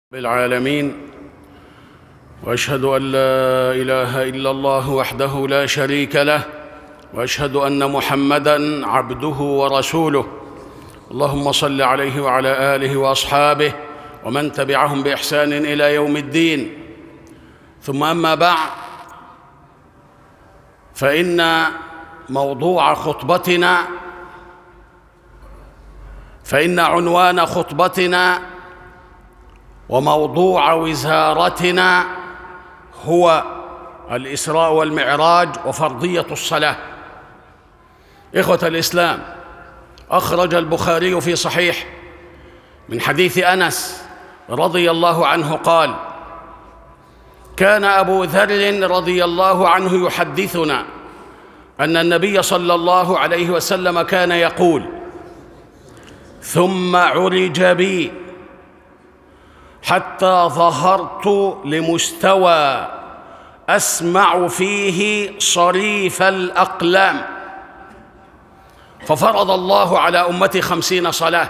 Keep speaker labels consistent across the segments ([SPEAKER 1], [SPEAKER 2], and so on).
[SPEAKER 1] بالعالمين واشهد ان لا اله الا الله وحده لا شريك له واشهد ان محمدا عبده ورسوله اللهم صل عليه وعلى اله واصحابه ومن تبعهم باحسان الى يوم الدين ثم اما بعد فان موضوع خطبتنا فان عنوان خطبتنا وموضوع وزارتنا هو الاسراء والمعراج وفرضيه الصلاه اخوه الاسلام اخرج البخاري في صحيح من حديث انس رضي الله عنه قال كان ابو ذر رضي الله عنه يحدثنا ان النبي صلى الله عليه وسلم كان يقول ثم عرج بي حتى ظهرت لمستوى اسمع فيه صريف الاقلام ففرض الله على امتي خمسين صلاه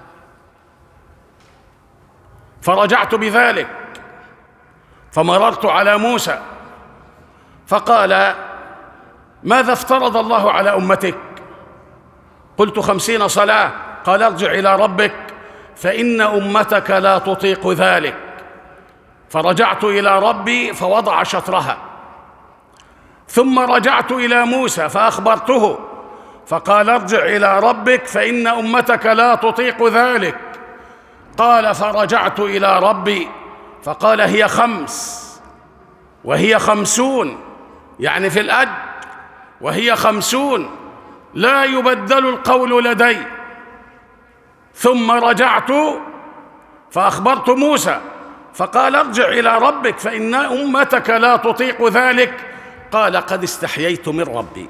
[SPEAKER 1] فرجعت بذلك فمررت على موسى فقال ماذا افترض الله على امتك قلت خمسين صلاه قال ارجع الى ربك فان امتك لا تطيق ذلك فرجعت الى ربي فوضع شطرها ثم رجعت الى موسى فاخبرته فقال ارجع الى ربك فان امتك لا تطيق ذلك قال فرجعت الى ربي فقال هي خمس وهي خمسون يعني في الاجر وهي خمسون لا يبدل القول لدي ثم رجعت فاخبرت موسى فقال ارجع الى ربك فان امتك لا تطيق ذلك قال قد استحييت من ربي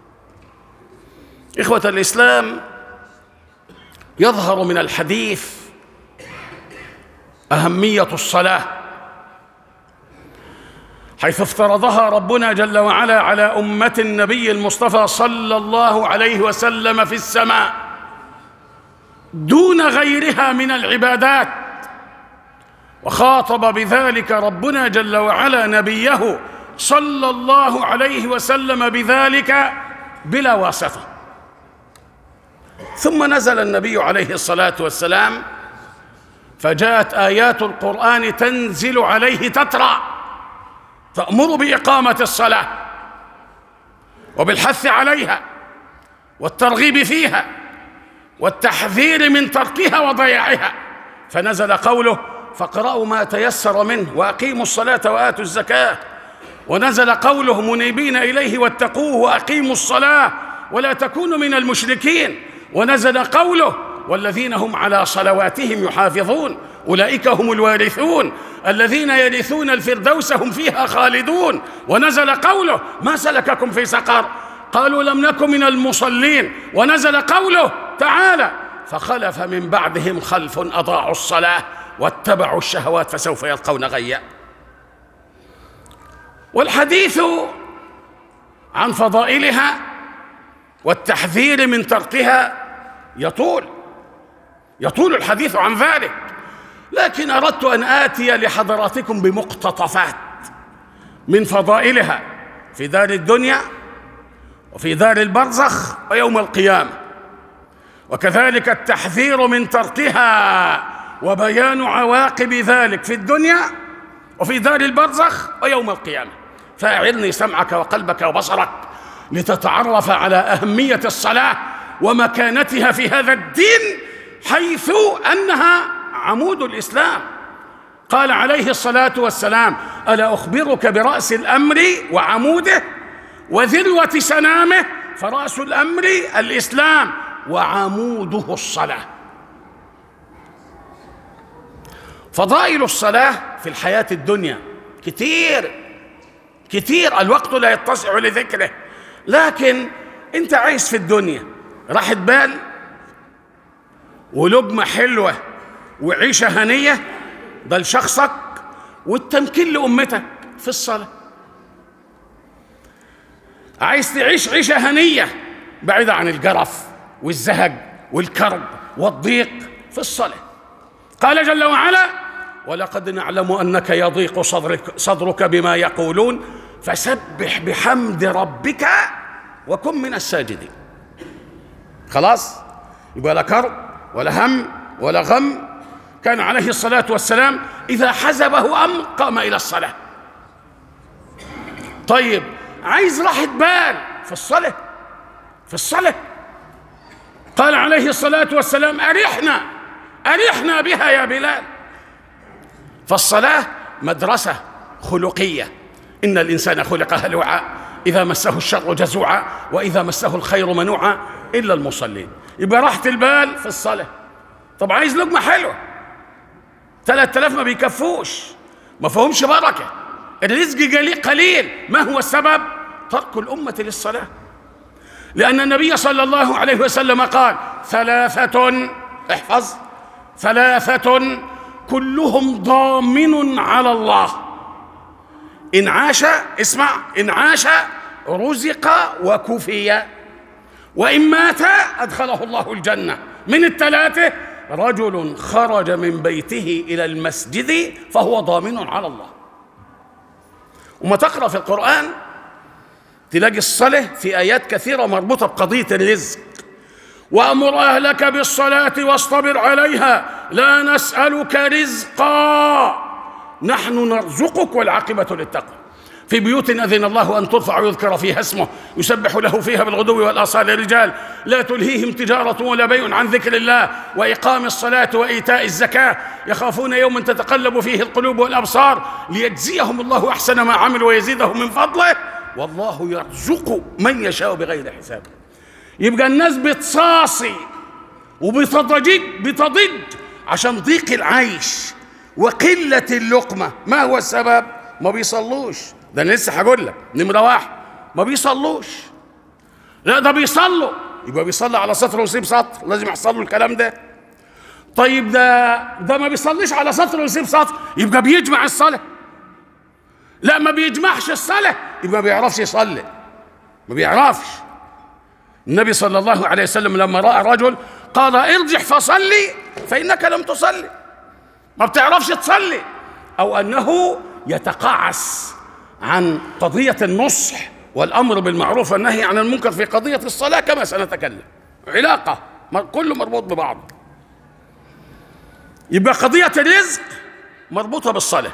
[SPEAKER 1] اخوه الاسلام يظهر من الحديث اهميه الصلاه حيث افترضها ربنا جل وعلا على امه النبي المصطفى صلى الله عليه وسلم في السماء دون غيرها من العبادات وخاطب بذلك ربنا جل وعلا نبيه صلى الله عليه وسلم بذلك بلا واسطه ثم نزل النبي عليه الصلاه والسلام فجاءت ايات القران تنزل عليه تترى تامر باقامه الصلاه وبالحث عليها والترغيب فيها والتحذير من تركها وضياعها فنزل قوله فاقرأوا ما تيسر منه وأقيموا الصلاة وآتوا الزكاة ونزل قوله منيبين إليه واتقوه وأقيموا الصلاة ولا تكونوا من المشركين ونزل قوله والذين هم على صلواتهم يحافظون أولئك هم الوارثون الذين يرثون الفردوس هم فيها خالدون ونزل قوله ما سلككم في سقر قالوا لم نكن من المصلين ونزل قوله تعالى فخلف من بعدهم خلف اضاعوا الصلاه واتبعوا الشهوات فسوف يلقون غيا والحديث عن فضائلها والتحذير من تركها يطول يطول الحديث عن ذلك لكن اردت ان اتي لحضراتكم بمقتطفات من فضائلها في دار الدنيا وفي دار البرزخ ويوم القيامه وكذلك التحذير من تركها وبيان عواقب ذلك في الدنيا وفي دار البرزخ ويوم القيامه فاعرني سمعك وقلبك وبصرك لتتعرف على اهميه الصلاه ومكانتها في هذا الدين حيث انها عمود الاسلام قال عليه الصلاه والسلام الا اخبرك براس الامر وعموده وذروه سنامه فراس الامر الاسلام وعموده الصلاه فضائل الصلاه في الحياه الدنيا كتير كتير الوقت لا يتسع لذكره لكن انت عايش في الدنيا راحة بال ولقمة حلوة وعيشة هنية ده لشخصك والتمكين لأمتك في الصلاة عايز تعيش عيشة هنية بعيدة عن الجرف والزهج والكرب والضيق في الصلاة قال جل وعلا ولقد نعلم انك يضيق صدرك, صدرك بما يقولون فسبح بحمد ربك وكن من الساجدين خلاص يبقى لا كرب ولا هم ولا غم كان عليه الصلاه والسلام اذا حزبه امر قام الى الصلاه طيب عايز راحه بال في الصلاه في الصلاه قال عليه الصلاه والسلام ارحنا ارحنا بها يا بلال فالصلاه مدرسه خلقيه ان الانسان خلق هلوعا اذا مسه الشر جزوعا واذا مسه الخير منوعا الا المصلين يبقى راحه البال في الصلاه طب عايز لقمه حلوه 3000 ما بيكفوش ما فيهمش بركه الرزق قليل ما هو السبب ترك الامه للصلاه لان النبي صلى الله عليه وسلم قال ثلاثه احفظ ثلاثه كلهم ضامن على الله إن عاش اسمع إن عاش رزق وكفي وإن مات أدخله الله الجنة من الثلاثة رجل خرج من بيته إلى المسجد فهو ضامن على الله وما تقرأ في القرآن تلاقي الصلاة في آيات كثيرة مربوطة بقضية الرزق وأمر أهلك بالصلاة واصطبر عليها لا نسألك رزقا نحن نرزقك والعاقبة للتقوى في بيوت أذن الله أن ترفع ويذكر فيها اسمه يسبح له فيها بالغدو والآصال رجال لا تلهيهم تجارة ولا بيع عن ذكر الله وإقام الصلاة وإيتاء الزكاة يخافون يوما تتقلب فيه القلوب والأبصار ليجزيهم الله أحسن ما عملوا ويزيدهم من فضله والله يرزق من يشاء بغير حساب يبقى الناس بتصاصي وبتضج بتضج عشان ضيق العيش وقلة اللقمة ما هو السبب؟ ما بيصلوش ده أنا لسه هقول لك نمرة واحد ما بيصلوش لا ده بيصلوا يبقى بيصلي على سطر ويسيب سطر لازم يحصل له الكلام ده طيب ده ده ما بيصليش على سطر ويسيب سطر يبقى بيجمع الصلاة لا ما بيجمعش الصلاة يبقى ما بيعرفش يصلي ما بيعرفش النبي صلى الله عليه وسلم لما رأى رجل قال ارجع فصلي فإنك لم تصلي ما بتعرفش تصلي أو أنه يتقاعس عن قضية النصح والأمر بالمعروف والنهي عن المنكر في قضية الصلاة كما سنتكلم علاقة كله مربوط ببعض يبقى قضية الرزق مربوطة بالصلاة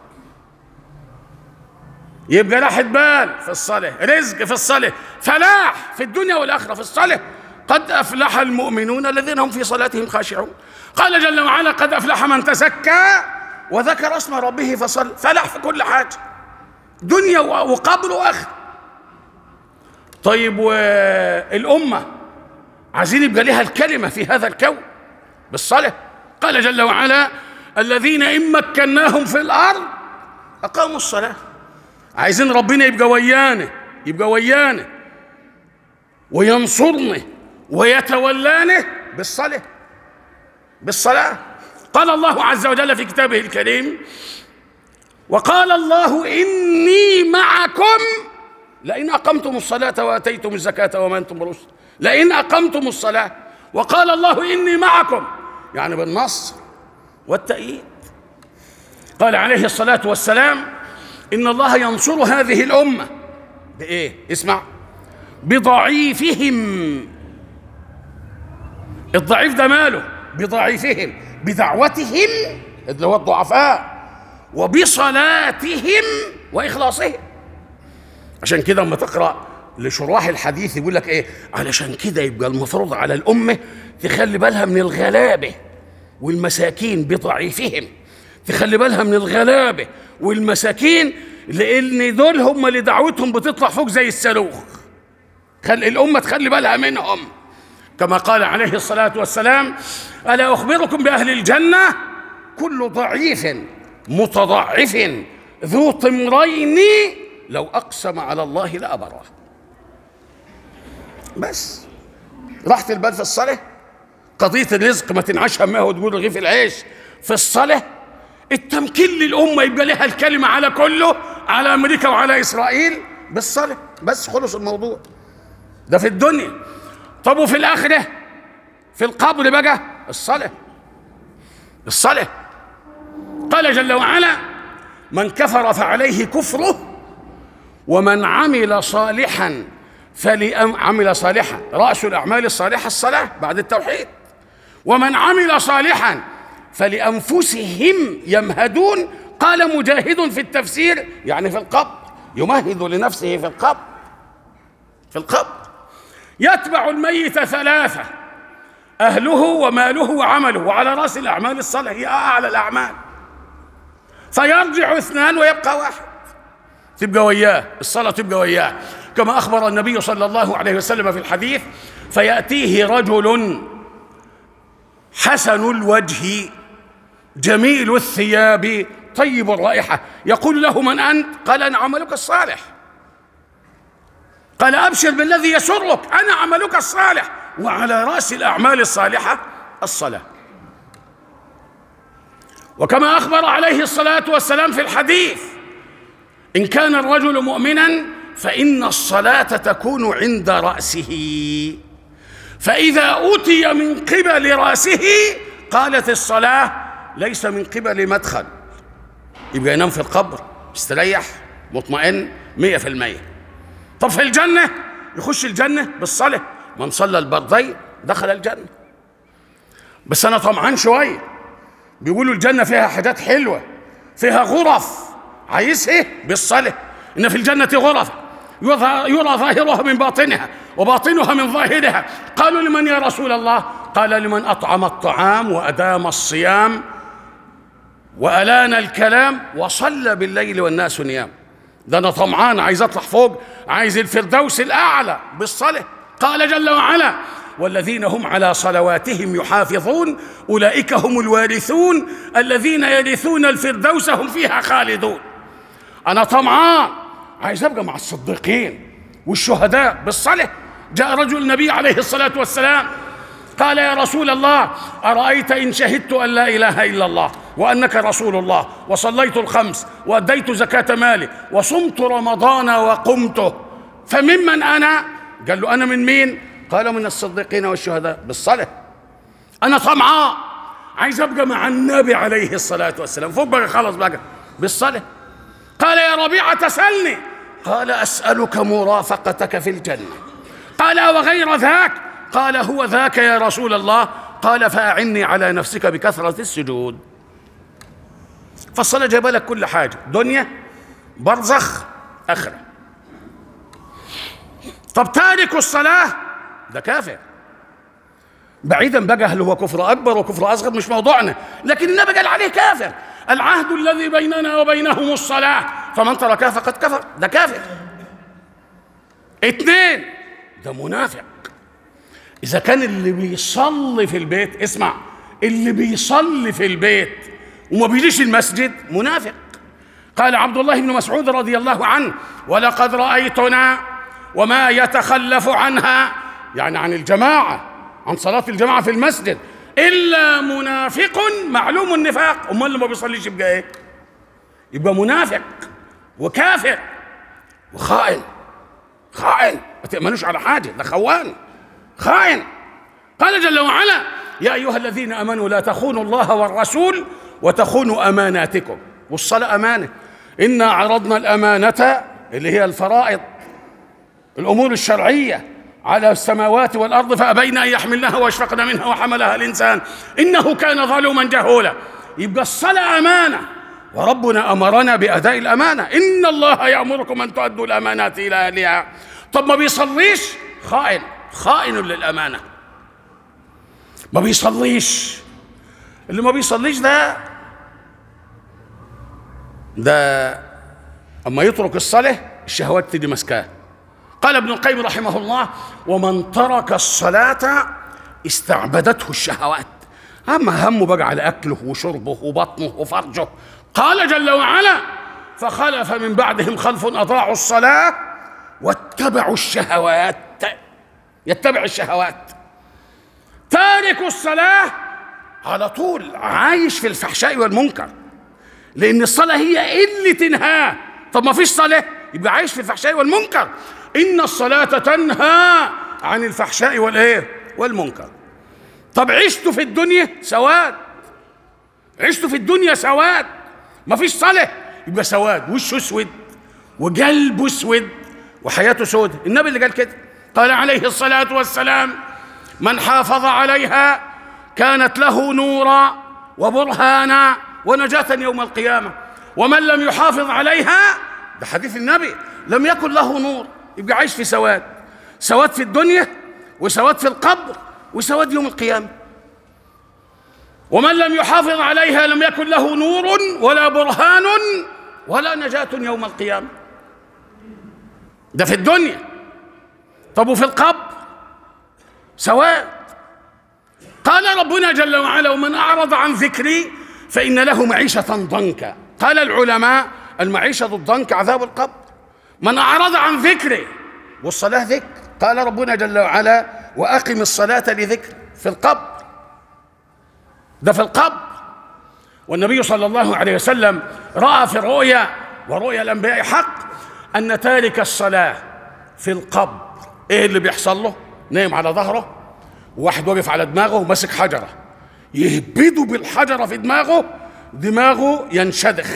[SPEAKER 1] يبقى راحة بال في الصلاة رزق في الصلاة فلاح في الدنيا والآخرة في الصلاة قد أفلح المؤمنون الذين هم في صلاتهم خاشعون قال جل وعلا قد أفلح من تزكى وذكر اسم ربه فصل فلح في كل حاجة دنيا وقبر وآخر طيب والأمة عايزين يبقى لها الكلمة في هذا الكون بالصلاة قال جل وعلا الذين إن مكناهم في الأرض أقاموا الصلاة عايزين ربنا يبقى ويانا يبقى ويانا وينصرنا ويتولانا بالصلاة بالصلاة قال الله عز وجل في كتابه الكريم وقال الله إني معكم لئن أقمتم الصلاة وآتيتم الزكاة وما أنتم برسل لئن أقمتم الصلاة وقال الله إني معكم يعني بالنصر والتأييد قال عليه الصلاة والسلام إن الله ينصر هذه الأمة بإيه؟ اسمع بضعيفهم الضعيف ده ماله بضعيفهم بدعوتهم اللي هو الضعفاء وبصلاتهم وإخلاصهم عشان كده لما تقرأ لشراح الحديث يقول لك ايه علشان كده يبقى المفروض على الأمة تخلي بالها من الغلابة والمساكين بضعيفهم تخلي بالها من الغلابة والمساكين لأن دول هم اللي دعوتهم بتطلع فوق زي الصاروخ خلي الأمة تخلي بالها منهم كما قال عليه الصلاة والسلام ألا أخبركم بأهل الجنة كل ضعيف متضعف ذو طمرين لو أقسم على الله لأبره بس راحة البال في الصلاة قضية الرزق ما تنعش همها وتقول رغيف العيش في الصلاة التمكين للأمة يبقى لها الكلمة على كله على أمريكا وعلى إسرائيل بالصلاة بس خلص الموضوع ده في الدنيا طب وفي الآخرة في القبر بقى الصلاة الصلاة قال جل وعلا من كفر فعليه كفره ومن عمل صالحا فلأم عمل صالحا رأس الأعمال الصالحة الصلاة بعد التوحيد ومن عمل صالحا فلأنفسهم يمهدون قال مجاهد في التفسير يعني في القبر يمهد لنفسه في القبر في القبر يتبع الميت ثلاثة أهله وماله وعمله وعلى رأس الأعمال الصالحة هي أعلى الأعمال فيرجع اثنان ويبقى واحد تبقى وياه الصلاة تبقى وياه كما أخبر النبي صلى الله عليه وسلم في الحديث فيأتيه رجل حسن الوجه جميل الثياب طيب الرائحة يقول له من أنت قال أنا عملك الصالح قال أبشر بالذي يسرك أنا عملك الصالح وعلى رأس الأعمال الصالحة الصلاة وكما أخبر عليه الصلاة والسلام في الحديث إن كان الرجل مؤمنا فإن الصلاة تكون عند رأسه فإذا أتي من قبل رأسه قالت الصلاة ليس من قبل مدخل يبقى ينام في القبر مستريح مطمئن مية في المية طب في الجنة يخش الجنة بالصلاة من صلى البرضين دخل الجنة بس أنا طمعان شوية بيقولوا الجنة فيها حاجات حلوة فيها غرف عايز ايه بالصلاة إن في الجنة غرف يرى ظاهرها من باطنها وباطنها من ظاهرها قالوا لمن يا رسول الله قال لمن أطعم الطعام وأدام الصيام وألان الكلام وصلى بالليل والناس نيام ده أنا طمعان عايز أطلع فوق عايز الفردوس الأعلى بالصلاة قال جل وعلا والذين هم على صلواتهم يحافظون أولئك هم الوارثون الذين يرثون الفردوس هم فيها خالدون أنا طمعان عايز أبقى مع الصديقين والشهداء بالصلاة جاء رجل النبي عليه الصلاة والسلام قال يا رسول الله أرأيت إن شهدت أن لا إله إلا الله وأنك رسول الله وصليت الخمس وأديت زكاة مالي وصمت رمضان وقمته فممن أنا قال له أنا من مين قال من الصديقين والشهداء بالصلاة أنا طمعان عايز أبقى مع النبي عليه الصلاة والسلام فوق بقى خلاص بقى بالصلاة قال يا ربيعة سلني قال أسألك مرافقتك في الجنة قال وغير ذاك قال هو ذاك يا رسول الله قال فأعني على نفسك بكثرة السجود فالصلاة جايبه لك كل حاجة دنيا برزخ آخرة طب تارك الصلاة ده كافر بعيدا بقى هل هو كفر أكبر وكفر أصغر مش موضوعنا لكن النبي قال عليه كافر العهد الذي بيننا وبينهم الصلاة فمن تركها فقد كفر ده كافر اتنين ده منافق إذا كان اللي بيصلي في البيت اسمع اللي بيصلي في البيت وما بيجيش المسجد منافق قال عبد الله بن مسعود رضي الله عنه ولقد رأيتنا وما يتخلف عنها يعني عن الجماعة عن صلاة الجماعة في المسجد إلا منافق معلوم النفاق أمال اللي ما بيصليش يبقى إيه؟ يبقى منافق وكافر وخائن خائن ما تأمنوش على حاجة ده خوان خائن قال جل وعلا يا أيها الذين آمنوا لا تخونوا الله والرسول وتخونوا أماناتكم والصلاة أمانة إنا عرضنا الأمانة اللي هي الفرائض الأمور الشرعية على السماوات والأرض فأبين أن يحملنها وأشفقن منها وحملها الإنسان إنه كان ظلوما جهولا يبقى الصلاة أمانة وربنا أمرنا بأداء الأمانة إن الله يأمركم أن تؤدوا الأمانات إلى أهلها طب ما بيصليش خائن خائن للأمانة ما بيصليش اللي ما بيصليش ده ده أما يترك الصلاة الشهوات تيجي مسكاه قال ابن القيم رحمه الله ومن ترك الصلاة استعبدته الشهوات أما همه بقى على أكله وشربه وبطنه وفرجه قال جل وعلا فخلف من بعدهم خلف أضاعوا الصلاة واتبعوا الشهوات يتبع الشهوات تارك الصلاة على طول عايش في الفحشاء والمنكر لأن الصلاة هي اللي تنهاه طب ما فيش صلاة يبقى عايش في الفحشاء والمنكر إن الصلاة تنهى عن الفحشاء والإيه والمنكر طب عشت في الدنيا سواد عشت في الدنيا سواد ما فيش صلاة يبقى سواد وشه اسود وقلبه اسود وحياته سود النبي اللي قال كده قال عليه الصلاة والسلام من حافظ عليها كانت له نورا وبرهانا ونجاة يوم القيامة ومن لم يحافظ عليها ده حديث النبي لم يكن له نور يبقى عايش في سواد سواد في الدنيا وسواد في القبر وسواد يوم القيامة ومن لم يحافظ عليها لم يكن له نور ولا برهان ولا نجاة يوم القيامة ده في الدنيا طب وفي القبر سواد قال ربنا جل وعلا ومن أعرض عن ذكري فإن له معيشة ضنكا قال العلماء المعيشة الضنك عذاب القبر من أعرض عن ذكري والصلاة ذكر قال ربنا جل وعلا وأقم الصلاة لذكر في القبر ده في القبر والنبي صلى الله عليه وسلم رأى في الرؤيا ورؤيا الأنبياء حق أن تارك الصلاة في القبر إيه اللي بيحصل له؟ نايم على ظهره وواحد واقف على دماغه وماسك حجرة يهبده بالحجرة في دماغه دماغه ينشدخ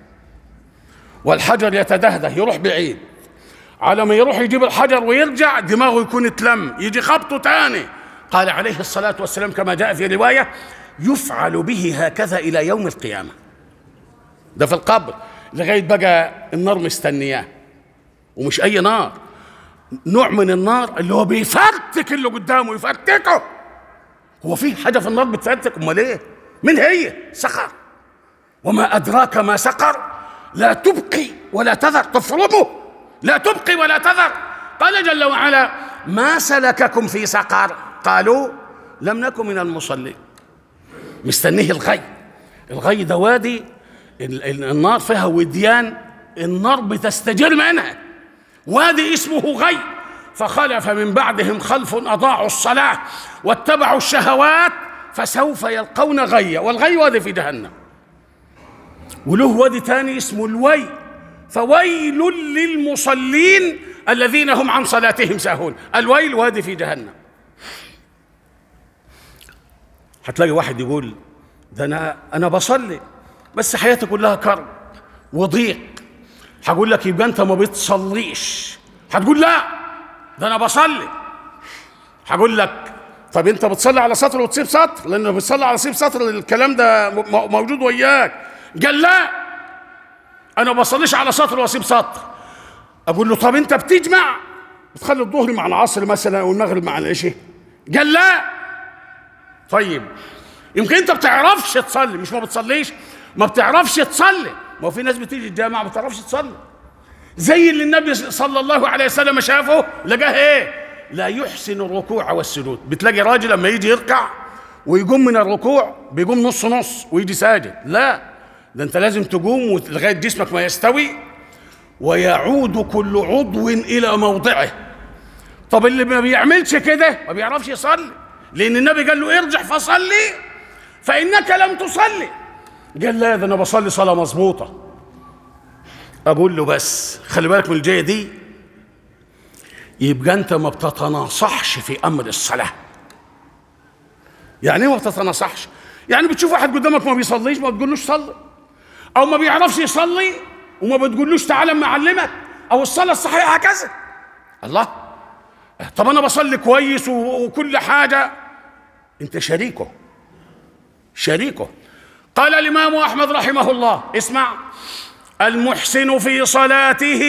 [SPEAKER 1] والحجر يتدهده يروح بعيد على ما يروح يجيب الحجر ويرجع دماغه يكون اتلم يجي خبطه تاني قال عليه الصلاة والسلام كما جاء في رواية يفعل به هكذا إلى يوم القيامة ده في القبر لغاية بقى النار مستنياه ومش أي نار نوع من النار اللي هو بيفرتك اللي قدامه يفرتكه هو في حاجة في النار بتفرتك أمال إيه؟ من هي؟ سقر وما أدراك ما سقر لا تبقي ولا تذر تفرمه لا تبقي ولا تذر قال جل وعلا ما سلككم في سقر قالوا لم نكن من المصلين مستنيه الغي الغي ده وادي النار فيها وديان النار بتستجر منها وادي اسمه غي فخلف من بعدهم خلف اضاعوا الصلاه واتبعوا الشهوات فسوف يلقون غيا والغي وادي في جهنم وله وادي تاني اسمه الوي فويل للمصلين الذين هم عن صلاتهم ساهون الويل وادي في جهنم هتلاقي واحد يقول ده انا انا بصلي بس حياتي كلها كرب وضيق هقول لك يبقى انت ما بتصليش هتقول لا ده انا بصلي هقول لك طب انت بتصلي على سطر وتسيب سطر لانه بتصلي على سيب سطر الكلام ده موجود وياك قال لا انا ما بصليش على سطر واسيب سطر اقول له طب انت بتجمع بتخلي الظهر مع العصر مثلا والمغرب مع العشاء قال لا طيب يمكن انت بتعرفش تصلي مش ما بتصليش ما بتعرفش تصلي ما هو في ناس بتيجي الجامعه ما بتعرفش تصلي زي اللي النبي صلى الله عليه وسلم شافه لقاه ايه لا يحسن الركوع والسجود بتلاقي راجل لما يجي يركع ويقوم من الركوع بيقوم نص نص ويجي ساجد لا ده انت لازم تقوم لغايه جسمك ما يستوي ويعود كل عضو الى موضعه طب اللي ما بيعملش كده ما بيعرفش يصلي لان النبي قال له ارجع فصلي فانك لم تصلي قال لا ده انا بصلي صلاه مظبوطه اقول له بس خلي بالك من الجايه دي يبقى انت ما بتتناصحش في امر الصلاه يعني ايه ما بتتناصحش يعني بتشوف واحد قدامك ما بيصليش ما بتقولوش صلي او ما بيعرفش يصلي وما بتقولوش تعالى اما اعلمك او الصلاه الصحيحه هكذا الله طب انا بصلي كويس وكل حاجه انت شريكه شريكه قال الامام احمد رحمه الله اسمع المحسن في صلاته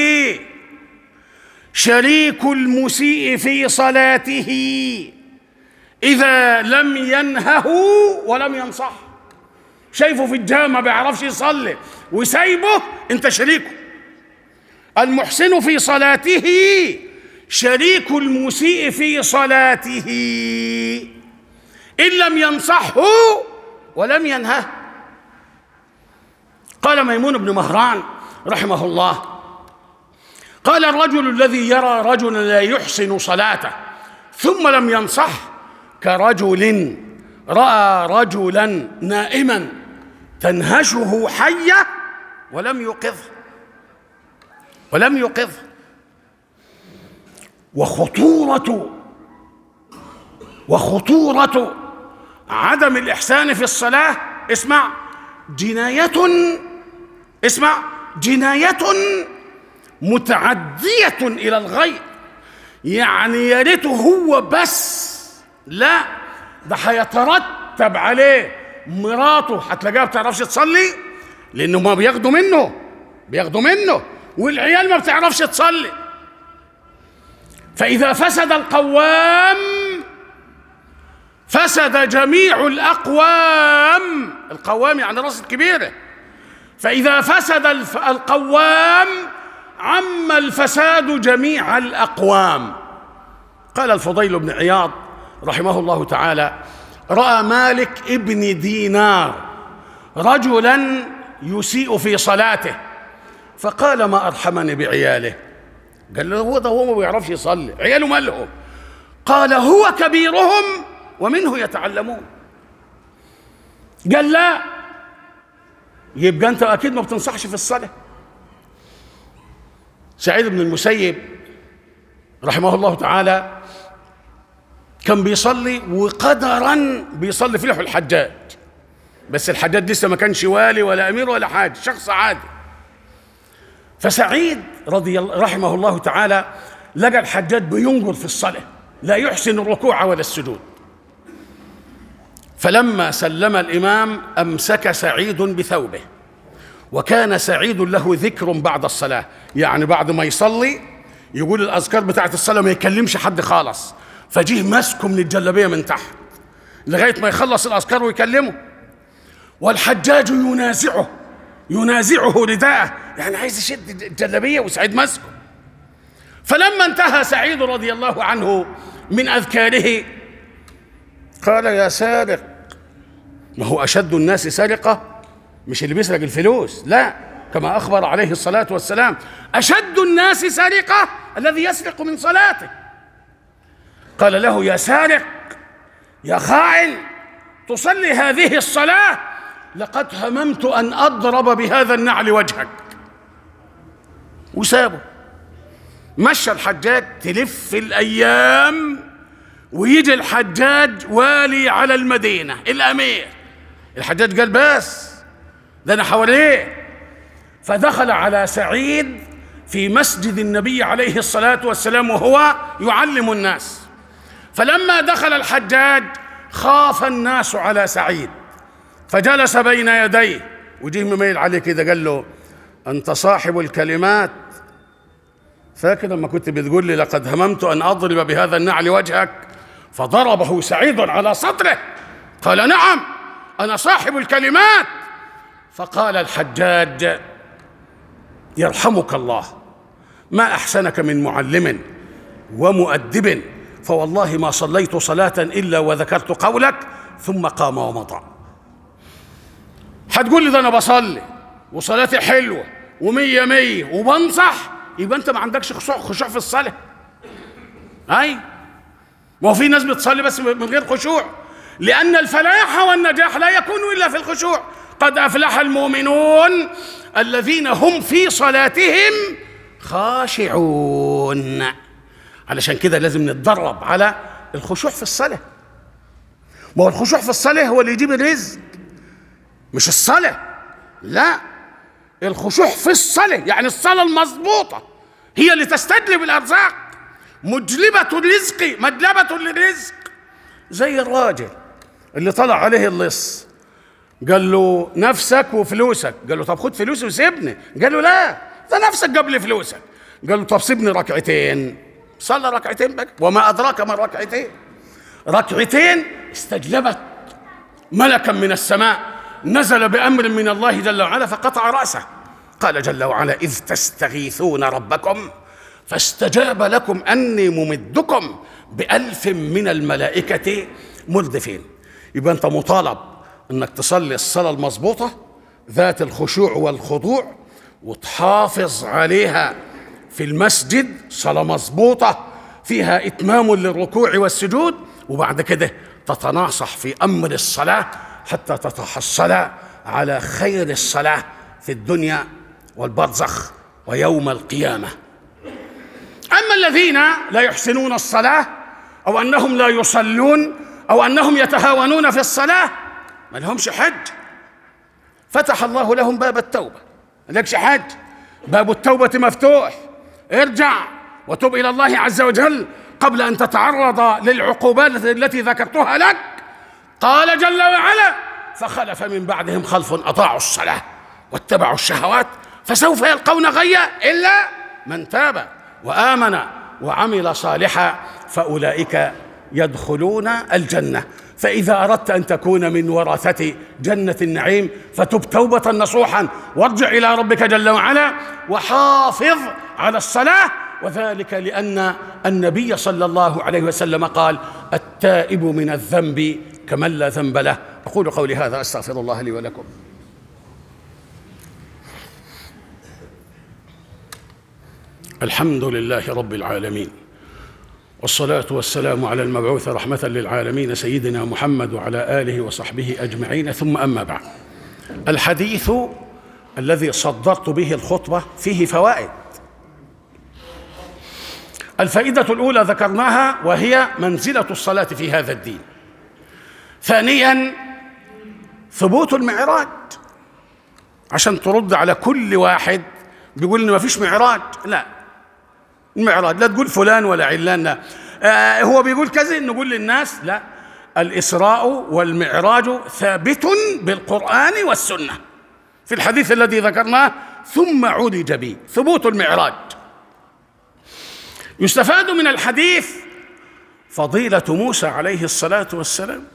[SPEAKER 1] شريك المسيء في صلاته اذا لم ينهه ولم ينصح شايفه في الجامع ما بيعرفش يصلي وسايبه انت شريكه المحسن في صلاته شريك المسيء في صلاته ان لم ينصحه ولم ينهه قال ميمون بن مهران رحمه الله قال الرجل الذي يرى رجلا لا يحسن صلاته ثم لم ينصح كرجل راى رجلا نائما تنهشه حيه ولم يوقظه ولم يوقظه وخطوره وخطوره عدم الاحسان في الصلاه اسمع جنايه اسمع جناية متعدية إلى الغير يعني يا ريته هو بس لا ده هيترتب عليه مراته هتلاقيها ما بتعرفش تصلي لانه ما بياخدوا منه بياخدوا منه والعيال ما بتعرفش تصلي فاذا فسد القوام فسد جميع الاقوام القوام يعني راس الكبيره فاذا فسد الف- القوام عم الفساد جميع الاقوام قال الفضيل بن عياض رحمه الله تعالى راى مالك ابن دينار رجلا يسيء في صلاته فقال ما ارحمني بعياله قال له هو ده هو ما بيعرفش يصلي عياله مالهم قال هو كبيرهم ومنه يتعلمون قال لا يبقى انت اكيد ما بتنصحش في الصلاه سعيد بن المسيب رحمه الله تعالى كان بيصلي وقدرا بيصلي في له الحجاج بس الحجاج لسه ما كانش والي ولا امير ولا حاجه شخص عادي فسعيد رضي الله رحمه الله تعالى لقى الحجاج بينجر في الصلاه لا يحسن الركوع ولا السجود فلما سلم الامام امسك سعيد بثوبه وكان سعيد له ذكر بعد الصلاه يعني بعد ما يصلي يقول الاذكار بتاعت الصلاه ما يكلمش حد خالص فجيه ماسكه من الجلابيه من تحت لغايه ما يخلص الاذكار ويكلمه والحجاج ينازعه ينازعه رداءه يعني عايز يشد الجلابيه وسعيد ماسكه فلما انتهى سعيد رضي الله عنه من اذكاره قال يا سارق ما هو اشد الناس سرقه مش اللي بيسرق الفلوس لا كما اخبر عليه الصلاه والسلام اشد الناس سرقه الذي يسرق من صلاته قال له يا سارق يا خائن تصلي هذه الصلاه لقد هممت ان اضرب بهذا النعل وجهك وسابه مشى الحجاج تلف الايام ويجي الحجاج والي على المدينه الامير الحجاج قال بس ده انا حواليه فدخل على سعيد في مسجد النبي عليه الصلاه والسلام وهو يعلم الناس فلما دخل الحجاج خاف الناس على سعيد فجلس بين يديه وجيه مميل عليه كده قال له انت صاحب الكلمات فاكر لما كنت بتقول لي لقد هممت ان اضرب بهذا النعل وجهك فضربه سعيد على صدره قال نعم انا صاحب الكلمات فقال الحجاج يرحمك الله ما احسنك من معلم ومؤدب فوالله ما صليت صلاه الا وذكرت قولك ثم قام ومضى هتقول لي ده انا بصلي وصلاتي حلوه ومية مية وبنصح يبقى انت ما عندكش خشوع خشوع في الصلاه اي ما هو في ناس بتصلي بس من غير خشوع لان الفلاح والنجاح لا يكون الا في الخشوع قد افلح المؤمنون الذين هم في صلاتهم خاشعون علشان كده لازم نتدرب على الخشوع في الصلاه ما هو الخشوع في الصلاه هو اللي يجيب الرزق مش الصلاه لا الخشوع في الصلاه يعني الصلاه المظبوطه هي اللي تستجلب الارزاق مجلبه الرزق مجلبه للرزق زي الراجل اللي طلع عليه اللص قال له نفسك وفلوسك قال له طب خد فلوسي وسيبني قال له لا ده نفسك قبل فلوسك قال له طب سيبني ركعتين صلى ركعتين بقى وما أدراك ما ركعتين ركعتين استجلبت ملكا من السماء نزل بأمر من الله جل وعلا فقطع رأسه قال جل وعلا إذ تستغيثون ربكم فاستجاب لكم أني ممدكم بألف من الملائكة مردفين يبقى أنت مطالب أنك تصلي الصلاة المظبوطة ذات الخشوع والخضوع وتحافظ عليها في المسجد صلاة مظبوطة فيها إتمام للركوع والسجود وبعد كده تتناصح في أمر الصلاة حتى تتحصل على خير الصلاة في الدنيا والبرزخ ويوم القيامة أما الذين لا يحسنون الصلاة أو أنهم لا يصلون أو أنهم يتهاونون في الصلاة ما لهمش حج فتح الله لهم باب التوبة لكش حج باب التوبة مفتوح ارجع وتب إلى الله عز وجل قبل أن تتعرض للعقوبات التي ذكرتها لك قال جل وعلا فخلف من بعدهم خلف أطاعوا الصلاة واتبعوا الشهوات فسوف يلقون غيا إلا من تاب وآمن وعمل صالحا فأولئك يدخلون الجنة فإذا أردت أن تكون من ورثة جنة النعيم فتب توبة نصوحا وارجع إلى ربك جل وعلا وحافظ على الصلاة وذلك لأن النبي صلى الله عليه وسلم قال التائب من الذنب كمن لا ذنب له أقول قولي هذا أستغفر الله لي ولكم الحمد لله رب العالمين والصلاة والسلام على المبعوث رحمة للعالمين سيدنا محمد وعلى آله وصحبه أجمعين ثم أما بعد الحديث الذي صدرت به الخطبة فيه فوائد الفائدة الأولى ذكرناها وهي منزلة الصلاة في هذا الدين ثانيا ثبوت المعراج عشان ترد على كل واحد بيقول ان ما فيش معراج لا المعراج لا تقول فلان ولا علان لا آه هو بيقول كذا نقول للناس لا الإسراء والمعراج ثابت بالقرآن والسنة في الحديث الذي ذكرناه ثم عرج به ثبوت المعراج يستفاد من الحديث فضيلة موسى عليه الصلاة والسلام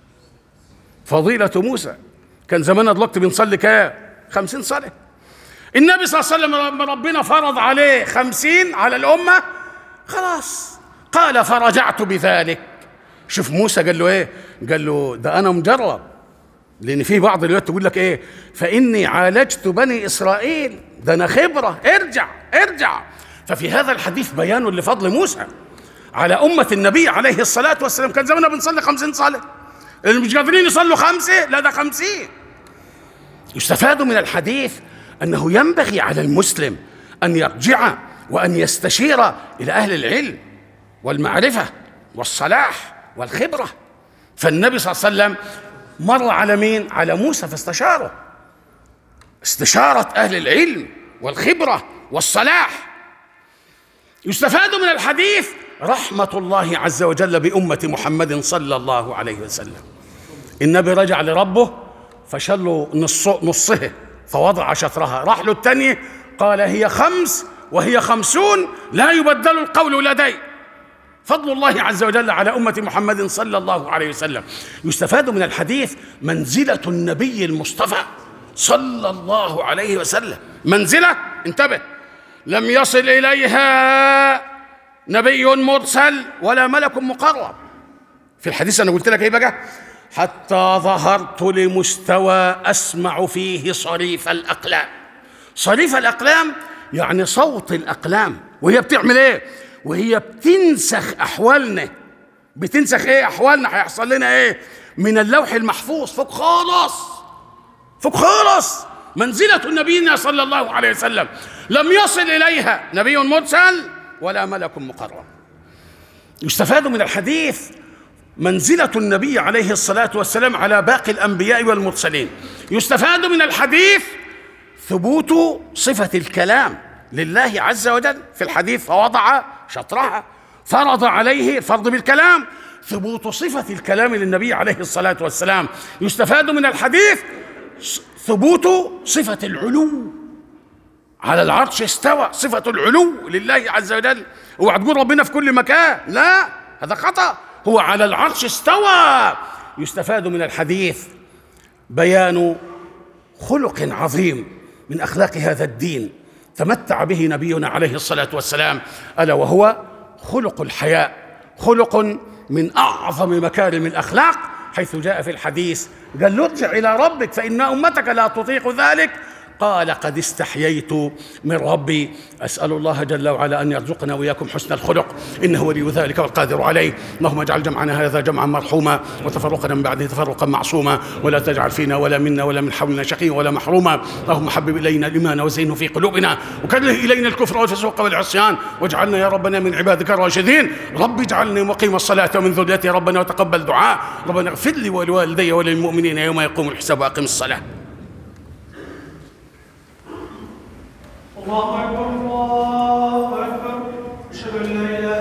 [SPEAKER 1] فضيلة موسى كان زمان دلوقتي بنصلي كام خمسين صلاة النبي صلى الله عليه وسلم ربنا فرض عليه خمسين على الأمة خلاص قال فرجعت بذلك شوف موسى قال له ايه قال له ده انا مجرب لان في بعض الوقت تقول لك ايه فاني عالجت بني اسرائيل ده انا خبره ارجع ارجع ففي هذا الحديث بيان لفضل موسى على أمة النبي عليه الصلاة والسلام كان زماننا بنصلي خمسين صلاة اللي مش قادرين يصلوا خمسة لا ده خمسين يستفاد من الحديث أنه ينبغي على المسلم أن يرجع وأن يستشير إلى أهل العلم والمعرفة والصلاح والخبرة فالنبي صلى الله عليه وسلم مر على مين؟ على موسى فاستشاره استشارة أهل العلم والخبرة والصلاح يستفاد من الحديث رحمة الله عز وجل بأمة محمد صلى الله عليه وسلم النبي رجع لربه فشل نص نصه فوضع شطرها راح له الثانية قال هي خمس وهي خمسون لا يبدل القول لدي فضل الله عز وجل على أمة محمد صلى الله عليه وسلم يستفاد من الحديث منزلة النبي المصطفى صلى الله عليه وسلم منزلة انتبه لم يصل إليها نبي مرسل ولا ملك مقرب في الحديث أنا قلت لك إيه بقى حتى ظهرت لمستوى أسمع فيه صريف الأقلام صريف الأقلام يعني صوت الأقلام وهي بتعمل إيه وهي بتنسخ أحوالنا بتنسخ إيه أحوالنا هيحصل لنا إيه من اللوح المحفوظ فوق خالص فوق خالص منزلة نبينا صلى الله عليه وسلم لم يصل إليها نبي مرسل ولا ملك مقرب يستفاد من الحديث منزلة النبي عليه الصلاة والسلام على باقي الأنبياء والمرسلين يستفاد من الحديث ثبوت صفة الكلام لله عز وجل في الحديث فوضع شطرها فرض عليه الفرض بالكلام ثبوت صفة الكلام للنبي عليه الصلاة والسلام يستفاد من الحديث ثبوت صفة العلو على العرش استوى صفة العلو لله عز وجل اوعى تقول ربنا في كل مكان لا هذا خطأ هو على العرش استوى يستفاد من الحديث بيان خلق عظيم من اخلاق هذا الدين تمتع به نبينا عليه الصلاه والسلام الا وهو خلق الحياء خلق من اعظم مكارم الاخلاق حيث جاء في الحديث قال له ارجع الى ربك فان امتك لا تطيق ذلك قال قد استحييت من ربي أسأل الله جل وعلا أن يرزقنا وإياكم حسن الخلق إنه ولي ذلك والقادر عليه اللهم اجعل جمعنا هذا جمعا مرحوما وتفرقنا من بعده تفرقا معصوما ولا تجعل فينا ولا منا ولا من حولنا شقيا ولا محروما اللهم حبب إلينا الإيمان وزينه في قلوبنا وكره إلينا الكفر والفسوق والعصيان واجعلنا يا ربنا من عبادك الراشدين رب اجعلني مقيم الصلاة ومن ذريتي ربنا وتقبل دعاء ربنا اغفر لي ولوالدي وللمؤمنين يوم يقوم الحساب وأقم الصلاة
[SPEAKER 2] الله أكبر